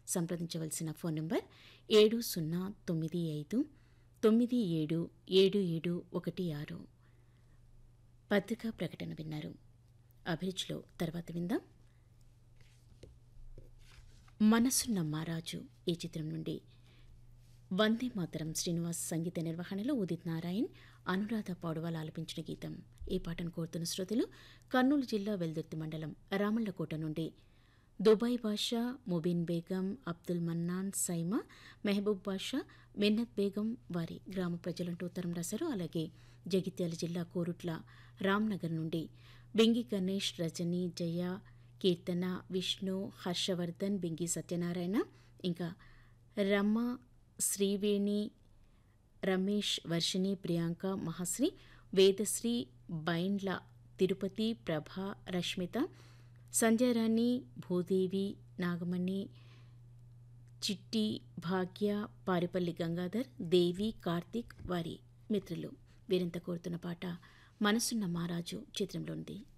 సంప్రదించవలసిన phone number ఏడు సున్నా తొమ్మిది ఐదు తొమ్మిది ఏడు ఏడు ఏడు ఒకటి ఆరు పత్రికా ప్రకటన విన్నారు అభిరుచిలో తర్వాత విందాం మనసున్న మారాజు ఈ చిత్రం నుండి వందే మాతరం శ్రీనివాస్ సంగీత నిర్వహణలో ఉదిత్ నారాయణ్ అనురాధ పౌడవాల్ ఆలపించిన గీతం ఈ పాటను కోరుతున్న శ్రోతలు కర్నూలు జిల్లా వెల్దుర్తి మండలం రామళ్లకోట నుండి దుబాయ్ బాషా ముబీన్ బేగం అబ్దుల్ మన్నాన్ సైమా మెహబూబ్ బాషా మిన్నత్ బేగం వారి గ్రామ ప్రజలంటూ ఉత్తరం రాశారు అలాగే జగిత్యాల జిల్లా కోరుట్ల రామ్నగర్ నుండి బింగి గణేష్ రజని జయ కీర్తన విష్ణు హర్షవర్ధన్ బింగి సత్యనారాయణ ఇంకా రమ్మ శ్రీవేణి రమేష్ వర్షిణి ప్రియాంక మహాశ్రీ వేదశ్రీ బైండ్ల తిరుపతి ప్రభ రష్మిత సంధ్యారాణి భూదేవి నాగమణి చిట్టి భాగ్య పారిపల్లి గంగాధర్ దేవి కార్తీక్ వారి మిత్రులు వీరంతా కోరుతున్న పాట మనసున్న మారాజు చిత్రంలోనిది